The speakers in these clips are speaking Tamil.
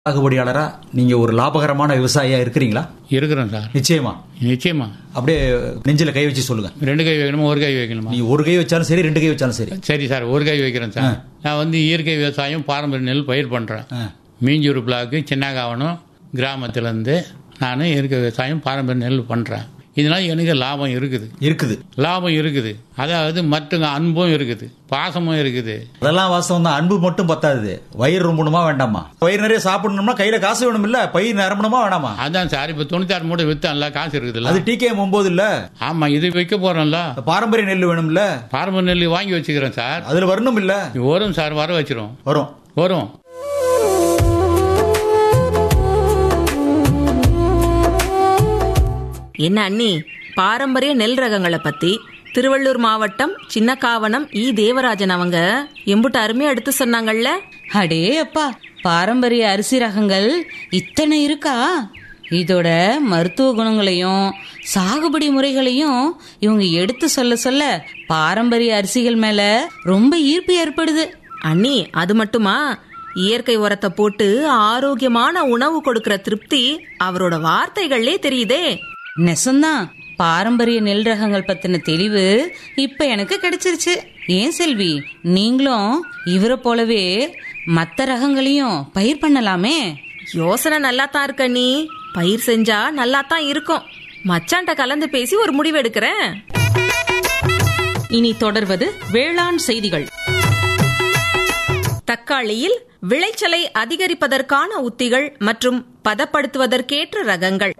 சாகுபடியாளரா நீங்க ஒரு லாபகரமான விவசாயியா இருக்கிறீங்களா இருக்கிறோம் சார் நிச்சயமா நிச்சயமா அப்படியே நெஞ்சில கை வச்சு சொல்லுங்க ரெண்டு கை வைக்கணுமா ஒரு கை வைக்கணுமா நீ ஒரு கை வச்சாலும் சரி ரெண்டு கை வச்சாலும் சரி சரி சார் ஒரு கை வைக்கிறேன் சார் நான் வந்து இயற்கை விவசாயம் பாரம்பரிய நெல் பயிர் பண்ணுறேன் ஆ. மீஞ்சூர் பிளாக்கு சின்னகாவனம் கிராமத்துலேருந்து நான் இயற்கை விவசாயம் பாரம்பரிய நெல் பண்ணுறேன் இதனால் எனக்கு லாபம் இருக்குது இருக்குது லாபம் இருக்குது அதாவது மற்ற அன்பும் இருக்குது பாசமும் இருக்குது அதெல்லாம் வாஸ்தவம் தான் அன்பு மட்டும் பத்தாது வயிறு ரொம்பணுமா வேண்டாமா வயிறு நிறைய சாப்பிடணும்னா கையில காசு வேணும் இல்ல பயிர் நிரம்பணுமா வேணாமா அதான் சார் இப்போ தொண்ணூத்தாறு மூட்டை விற்று நல்லா காசு இருக்குதுல்ல அது டிகே ஒன்பது இல்ல ஆமாம் இது வைக்க போகிறோம்ல பாரம்பரிய நெல் வேணும்ல பாரம்பரிய நெல் வாங்கி வச்சுக்கிறேன் சார் அதுல வரணும் இல்ல வரும் சார் வர வச்சிரும் வரும் வரும் என்ன அண்ணி பாரம்பரிய நெல் ரகங்களை பத்தி திருவள்ளூர் மாவட்டம் சின்னக்காவனம் இ தேவராஜன் அவங்க எம்புட்டு அருமையா எடுத்து சொன்னாங்கல்ல அடே அப்பா பாரம்பரிய அரிசி ரகங்கள் இத்தனை இருக்கா இதோட மருத்துவ குணங்களையும் சாகுபடி முறைகளையும் இவங்க எடுத்து சொல்ல சொல்ல பாரம்பரிய அரிசிகள் மேல ரொம்ப ஈர்ப்பு ஏற்படுது அண்ணி அது மட்டுமா இயற்கை உரத்தை போட்டு ஆரோக்கியமான உணவு கொடுக்கிற திருப்தி அவரோட வார்த்தைகள்லே தெரியுதே நெசந்தான் பாரம்பரிய நெல் ரகங்கள் பத்தின தெளிவு இப்ப எனக்கு கிடைச்சிருச்சு ஏன் செல்வி நீங்களும் இவரை போலவே மத்த ரகங்களையும் பயிர் பண்ணலாமே யோசனை நல்லா தான் இருக்க நீ பயிர் செஞ்சா நல்லா தான் இருக்கும் மச்சான்ட்ட கலந்து பேசி ஒரு முடிவு எடுக்கிறேன் இனி தொடர்வது வேளாண் செய்திகள் தக்காளியில் விளைச்சலை அதிகரிப்பதற்கான உத்திகள் மற்றும் பதப்படுத்துவதற்கேற்ற ரகங்கள்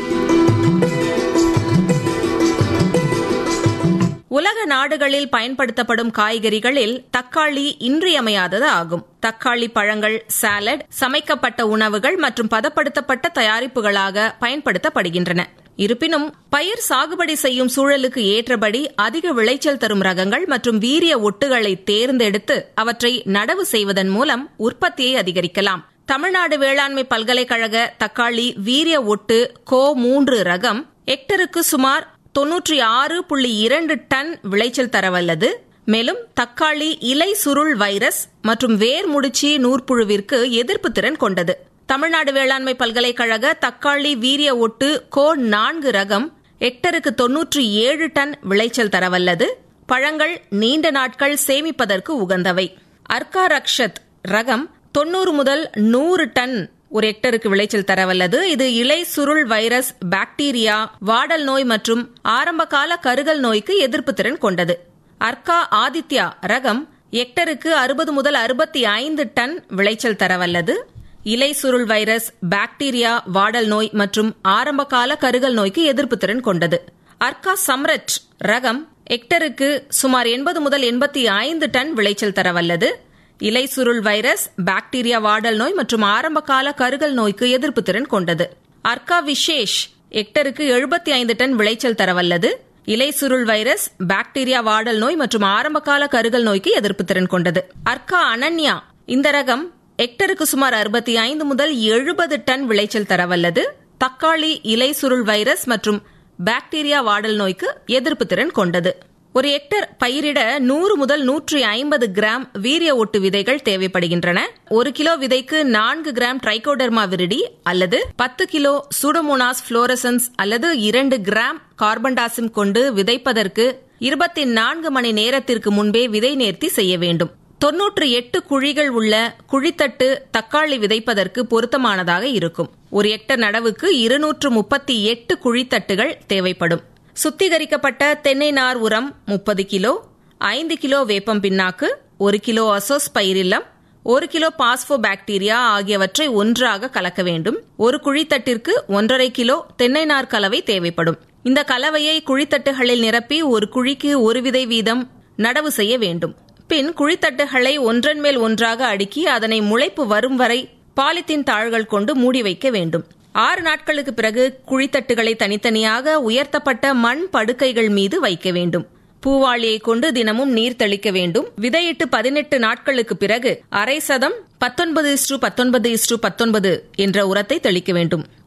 உலக நாடுகளில் பயன்படுத்தப்படும் காய்கறிகளில் தக்காளி இன்றியமையாதது ஆகும் தக்காளி பழங்கள் சாலட் சமைக்கப்பட்ட உணவுகள் மற்றும் பதப்படுத்தப்பட்ட தயாரிப்புகளாக பயன்படுத்தப்படுகின்றன இருப்பினும் பயிர் சாகுபடி செய்யும் சூழலுக்கு ஏற்றபடி அதிக விளைச்சல் தரும் ரகங்கள் மற்றும் வீரிய ஒட்டுகளை தேர்ந்தெடுத்து அவற்றை நடவு செய்வதன் மூலம் உற்பத்தியை அதிகரிக்கலாம் தமிழ்நாடு வேளாண்மை பல்கலைக்கழக தக்காளி வீரிய ஒட்டு கோ மூன்று ரகம் ஹெக்டருக்கு சுமார் தொன்னூற்றி ஆறு புள்ளி இரண்டு டன் விளைச்சல் தரவல்லது மேலும் தக்காளி இலை சுருள் வைரஸ் மற்றும் வேர் முடிச்சி நூற்புழுவிற்கு எதிர்ப்பு திறன் கொண்டது தமிழ்நாடு வேளாண்மை பல்கலைக்கழக தக்காளி வீரிய ஒட்டு கோ நான்கு ரகம் ஹெக்டருக்கு தொன்னூற்றி ஏழு டன் விளைச்சல் தரவல்லது பழங்கள் நீண்ட நாட்கள் சேமிப்பதற்கு உகந்தவை அர்கா ரக்ஷத் ரகம் தொண்ணூறு முதல் நூறு டன் ஒரு ஹெக்டருக்கு விளைச்சல் தரவல்லது இது இலை சுருள் வைரஸ் பாக்டீரியா வாடல் நோய் மற்றும் ஆரம்பகால கருகல் நோய்க்கு எதிர்ப்பு திறன் கொண்டது அர்கா ஆதித்யா ரகம் ஹெக்டருக்கு அறுபது முதல் அறுபத்தி ஐந்து டன் விளைச்சல் தரவல்லது இலை சுருள் வைரஸ் பாக்டீரியா வாடல் நோய் மற்றும் ஆரம்பகால கருகல் நோய்க்கு எதிர்ப்பு திறன் கொண்டது அர்கா சம்ரட் ரகம் ஹெக்டருக்கு சுமார் எண்பது முதல் எண்பத்தி ஐந்து டன் விளைச்சல் தரவல்லது இலை சுருள் வைரஸ் பாக்டீரியா வாடல் நோய் மற்றும் ஆரம்பகால கருகல் நோய்க்கு எதிர்ப்பு திறன் கொண்டது அர்கா விசேஷ் ஹெக்டருக்கு எழுபத்தி ஐந்து டன் விளைச்சல் தரவல்லது இலை சுருள் வைரஸ் பாக்டீரியா வாடல் நோய் மற்றும் ஆரம்பகால கருகல் நோய்க்கு எதிர்ப்பு திறன் கொண்டது அர்கா அனன்யா இந்த ரகம் ஹெக்டருக்கு சுமார் அறுபத்தி ஐந்து முதல் எழுபது டன் விளைச்சல் தரவல்லது தக்காளி இலை சுருள் வைரஸ் மற்றும் பாக்டீரியா வாடல் நோய்க்கு எதிர்ப்பு திறன் கொண்டது ஒரு ஹெக்டர் பயிரிட நூறு முதல் நூற்றி ஐம்பது கிராம் வீரிய ஒட்டு விதைகள் தேவைப்படுகின்றன ஒரு கிலோ விதைக்கு நான்கு கிராம் ட்ரைகோடர்மா விரிடி அல்லது பத்து கிலோ சூடோமோனாஸ் புளோரசன்ஸ் அல்லது இரண்டு கிராம் கார்பன்டாசிம் கொண்டு விதைப்பதற்கு இருபத்தி நான்கு மணி நேரத்திற்கு முன்பே விதை நேர்த்தி செய்ய வேண்டும் தொன்னூற்று எட்டு குழிகள் உள்ள குழித்தட்டு தக்காளி விதைப்பதற்கு பொருத்தமானதாக இருக்கும் ஒரு ஹெக்டர் நடவுக்கு இருநூற்று முப்பத்தி எட்டு குழித்தட்டுகள் தேவைப்படும் சுத்திகரிக்கப்பட்ட தென்னை நார் உரம் முப்பது கிலோ ஐந்து கிலோ வேப்பம் பின்னாக்கு ஒரு கிலோ அசோஸ் பயிரில்லம் ஒரு கிலோ பாஸ்போ பாக்டீரியா ஆகியவற்றை ஒன்றாக கலக்க வேண்டும் ஒரு குழித்தட்டிற்கு ஒன்றரை கிலோ தென்னை நார் கலவை தேவைப்படும் இந்த கலவையை குழித்தட்டுகளில் நிரப்பி ஒரு குழிக்கு ஒரு விதை வீதம் நடவு செய்ய வேண்டும் பின் குழித்தட்டுகளை ஒன்றன் மேல் ஒன்றாக அடுக்கி அதனை முளைப்பு வரும் வரை பாலித்தீன் தாள்கள் கொண்டு மூடி வைக்க வேண்டும் ஆறு நாட்களுக்கு பிறகு குழித்தட்டுகளை தனித்தனியாக உயர்த்தப்பட்ட மண் படுக்கைகள் மீது வைக்க வேண்டும் பூவாளியை கொண்டு தினமும் நீர் தெளிக்க வேண்டும் விதையிட்டு பதினெட்டு நாட்களுக்கு பிறகு அரை சதம் பத்தொன்பது இஸ்டு பத்தொன்பது இஸ்டு பத்தொன்பது என்ற உரத்தை தெளிக்க வேண்டும்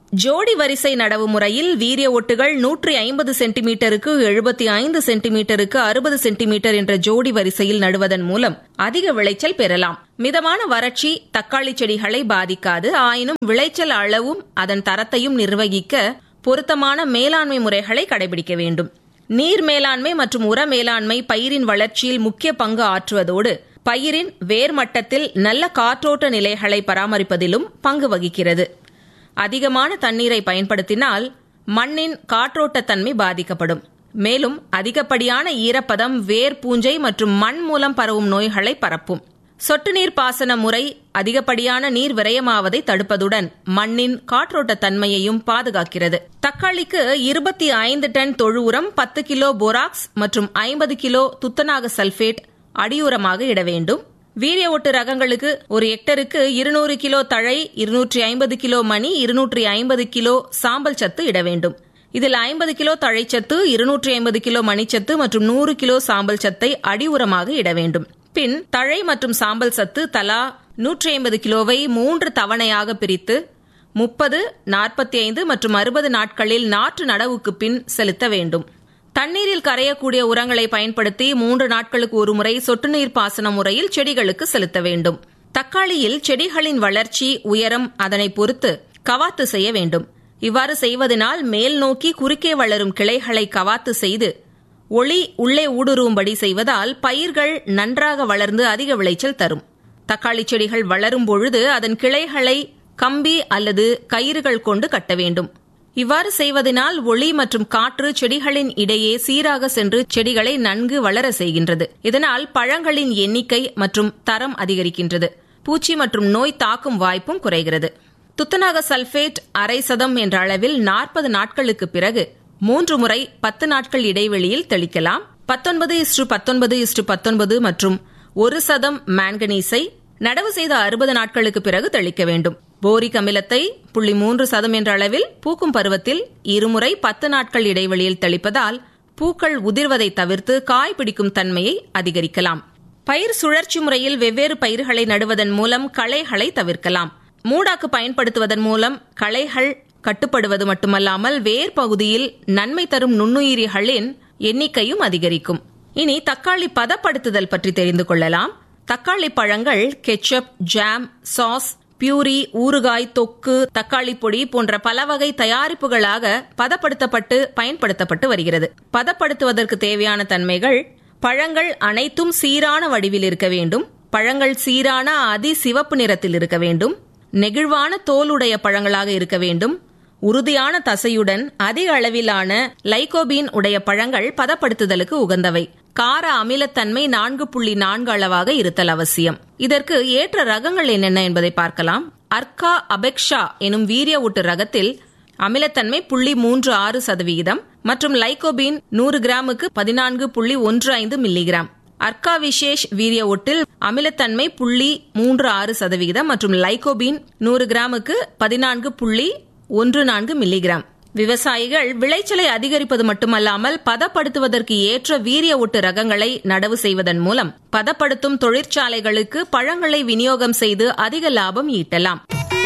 ஜோடி வரிசை நடவு முறையில் வீரிய ஒட்டுகள் நூற்றி ஐம்பது சென்டிமீட்டருக்கு எழுபத்தி ஐந்து சென்டிமீட்டருக்கு அறுபது சென்டிமீட்டர் என்ற ஜோடி வரிசையில் நடுவதன் மூலம் அதிக விளைச்சல் பெறலாம் மிதமான வறட்சி தக்காளி செடிகளை பாதிக்காது ஆயினும் விளைச்சல் அளவும் அதன் தரத்தையும் நிர்வகிக்க பொருத்தமான மேலாண்மை முறைகளை கடைபிடிக்க வேண்டும் நீர் மேலாண்மை மற்றும் உர மேலாண்மை பயிரின் வளர்ச்சியில் முக்கிய பங்கு ஆற்றுவதோடு பயிரின் வேர் மட்டத்தில் நல்ல காற்றோட்ட நிலைகளை பராமரிப்பதிலும் பங்கு வகிக்கிறது அதிகமான தண்ணீரை பயன்படுத்தினால் மண்ணின் காற்றோட்டத்தன்மை பாதிக்கப்படும் மேலும் அதிகப்படியான ஈரப்பதம் வேர் பூஞ்சை மற்றும் மண் மூலம் பரவும் நோய்களை பரப்பும் சொட்டு நீர் பாசன முறை அதிகப்படியான நீர் விரயமாவதை தடுப்பதுடன் மண்ணின் காற்றோட்ட தன்மையையும் பாதுகாக்கிறது தக்காளிக்கு இருபத்தி ஐந்து டன் தொழு உரம் பத்து கிலோ போராக்ஸ் மற்றும் ஐம்பது கிலோ துத்தநாக சல்பேட் அடியுரமாக இட வேண்டும் வீரிய ஒட்டு ரகங்களுக்கு ஒரு ஹெக்டருக்கு இருநூறு கிலோ தழை இருநூற்றி ஐம்பது கிலோ மணி இருநூற்றி ஐம்பது கிலோ சாம்பல் சத்து இட வேண்டும் இதில் ஐம்பது கிலோ தழைச்சத்து இருநூற்றி ஐம்பது கிலோ மணிச்சத்து மற்றும் நூறு கிலோ சாம்பல் சத்தை அடி உரமாக இட வேண்டும் பின் தழை மற்றும் சாம்பல் சத்து தலா நூற்றி ஐம்பது கிலோவை மூன்று தவணையாக பிரித்து முப்பது நாற்பத்தி ஐந்து மற்றும் அறுபது நாட்களில் நாற்று நடவுக்கு பின் செலுத்த வேண்டும் தண்ணீரில் கரையக்கூடிய உரங்களை பயன்படுத்தி மூன்று நாட்களுக்கு ஒருமுறை சொட்டு நீர் பாசன முறையில் செடிகளுக்கு செலுத்த வேண்டும் தக்காளியில் செடிகளின் வளர்ச்சி உயரம் அதனை பொறுத்து கவாத்து செய்ய வேண்டும் இவ்வாறு செய்வதனால் மேல் நோக்கி குறுக்கே வளரும் கிளைகளை கவாத்து செய்து ஒளி உள்ளே ஊடுருவும்படி செய்வதால் பயிர்கள் நன்றாக வளர்ந்து அதிக விளைச்சல் தரும் தக்காளி செடிகள் வளரும் பொழுது அதன் கிளைகளை கம்பி அல்லது கயிறுகள் கொண்டு கட்ட வேண்டும் இவ்வாறு செய்வதனால் ஒளி மற்றும் காற்று செடிகளின் இடையே சீராக சென்று செடிகளை நன்கு வளர செய்கின்றது இதனால் பழங்களின் எண்ணிக்கை மற்றும் தரம் அதிகரிக்கின்றது பூச்சி மற்றும் நோய் தாக்கும் வாய்ப்பும் குறைகிறது துத்தநாக சல்பேட் அரை சதம் என்ற அளவில் நாற்பது நாட்களுக்கு பிறகு மூன்று முறை பத்து நாட்கள் இடைவெளியில் தெளிக்கலாம் பத்தொன்பது இஸ்டு பத்தொன்பது இஸ்டு பத்தொன்பது மற்றும் ஒரு சதம் மாங்கனீஸை நடவு செய்த அறுபது நாட்களுக்கு பிறகு தெளிக்க வேண்டும் போரிக் அமிலத்தை புள்ளி மூன்று சதம் என்ற அளவில் பூக்கும் பருவத்தில் இருமுறை பத்து நாட்கள் இடைவெளியில் தெளிப்பதால் பூக்கள் உதிர்வதை தவிர்த்து காய் பிடிக்கும் தன்மையை அதிகரிக்கலாம் பயிர் சுழற்சி முறையில் வெவ்வேறு பயிர்களை நடுவதன் மூலம் களைகளை தவிர்க்கலாம் மூடாக்கு பயன்படுத்துவதன் மூலம் களைகள் கட்டுப்படுவது மட்டுமல்லாமல் வேர் பகுதியில் நன்மை தரும் நுண்ணுயிரிகளின் எண்ணிக்கையும் அதிகரிக்கும் இனி தக்காளி பதப்படுத்துதல் பற்றி தெரிந்து கொள்ளலாம் தக்காளி பழங்கள் கெச்சப் ஜாம் சாஸ் பியூரி ஊறுகாய் தொக்கு தக்காளி பொடி போன்ற பல வகை தயாரிப்புகளாக பதப்படுத்தப்பட்டு பயன்படுத்தப்பட்டு வருகிறது பதப்படுத்துவதற்கு தேவையான தன்மைகள் பழங்கள் அனைத்தும் சீரான வடிவில் இருக்க வேண்டும் பழங்கள் சீரான அதி சிவப்பு நிறத்தில் இருக்க வேண்டும் நெகிழ்வான தோலுடைய பழங்களாக இருக்க வேண்டும் உறுதியான தசையுடன் அதிக அளவிலான லைகோபீன் உடைய பழங்கள் பதப்படுத்துதலுக்கு உகந்தவை கார அமிலத்தன்மை நான்கு புள்ளி நான்கு அளவாக இருத்தல் அவசியம் இதற்கு ஏற்ற ரகங்கள் என்னென்ன என்பதை பார்க்கலாம் அர்கா அபெக்ஷா எனும் வீரிய ஊட்டு ரகத்தில் அமிலத்தன்மை புள்ளி மூன்று ஆறு சதவிகிதம் மற்றும் லைகோபீன் நூறு கிராமுக்கு பதினான்கு புள்ளி ஒன்று ஐந்து மில்லிகிராம் அர்கா விசேஷ் வீரிய ஒட்டில் அமிலத்தன்மை புள்ளி மூன்று ஆறு சதவிகிதம் மற்றும் லைகோபீன் நூறு கிராமுக்கு பதினான்கு புள்ளி ஒன்று நான்கு மில்லிகிராம் விவசாயிகள் விளைச்சலை அதிகரிப்பது மட்டுமல்லாமல் பதப்படுத்துவதற்கு ஏற்ற வீரிய ஒட்டு ரகங்களை நடவு செய்வதன் மூலம் பதப்படுத்தும் தொழிற்சாலைகளுக்கு பழங்களை விநியோகம் செய்து அதிக லாபம் ஈட்டலாம்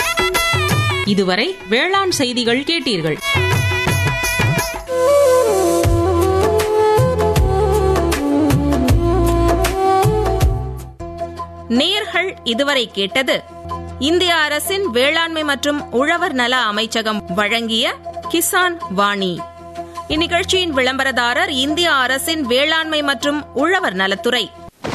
இதுவரை வேளாண் செய்திகள் கேட்டீர்கள் நேர்கள் இதுவரை கேட்டது இந்திய அரசின் வேளாண்மை மற்றும் உழவர் நல அமைச்சகம் வழங்கிய கிசான் வாணி இந்நிகழ்ச்சியின் விளம்பரதாரர் இந்திய அரசின் வேளாண்மை மற்றும் உழவர் நலத்துறை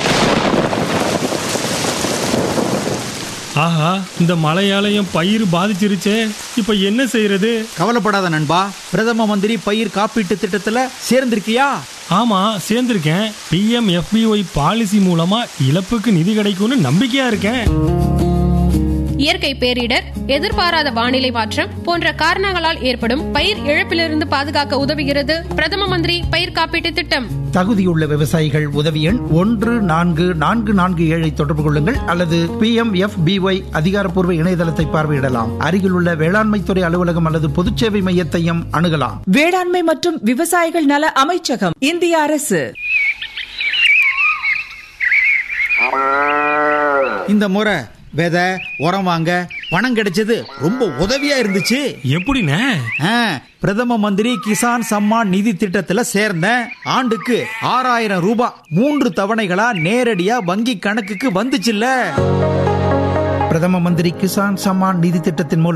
ஆஹா இந்த மழையாலயம் பயிர் பாதிச்சிருச்சே இப்ப என்ன செய்யறது கவலைப்படாத நண்பா பிரதம மந்திரி பயிர் காப்பீட்டு திட்டத்துல சேர்ந்திருக்கியா ஆமா சேர்ந்திருக்கேன் பிஎம் எஃபிஒய் பாலிசி மூலமா இழப்புக்கு நிதி கிடைக்கும்னு நம்பிக்கையா இருக்கேன் இயற்கை பேரிடர் எதிர்பாராத வானிலை மாற்றம் போன்ற காரணங்களால் ஏற்படும் பயிர் இழப்பிலிருந்து பாதுகாக்க உதவுகிறது பிரதம மந்திரி பயிர் காப்பீட்டு திட்டம் தகுதியுள்ள விவசாயிகள் உதவி எண் ஒன்று நான்கு நான்கு நான்கு ஏழை தொடர்பு கொள்ளுங்கள் அல்லது பி எம் எஃப் பிஒய் அதிகாரப்பூர்வ இணையதளத்தை பார்வையிடலாம் அருகிலுள்ள வேளாண்மைத்துறை அலுவலகம் அல்லது பொதுச்சேவை மையத்தையும் அணுகலாம் வேளாண்மை மற்றும் விவசாயிகள் நல அமைச்சகம் இந்திய அரசு இந்த முறை விதை உரம் வாங்க பணம் கிடைச்சது ரொம்ப உதவியா இருந்துச்சு எப்படிண்ணே ஆ, பிரதம மந்திரி கிசான் சம்மான் நிதி திட்டத்துல சேர்ந்தேன் ஆண்டுக்கு ஆறாயிரம் ரூபாய் மூன்று தவணைகளா நேரடியா வங்கி கணக்குக்கு வந்துச்சுல்ல பிரதம மந்திரி கிசான் சம்மான் நிதி திட்டத்தின் மூலம்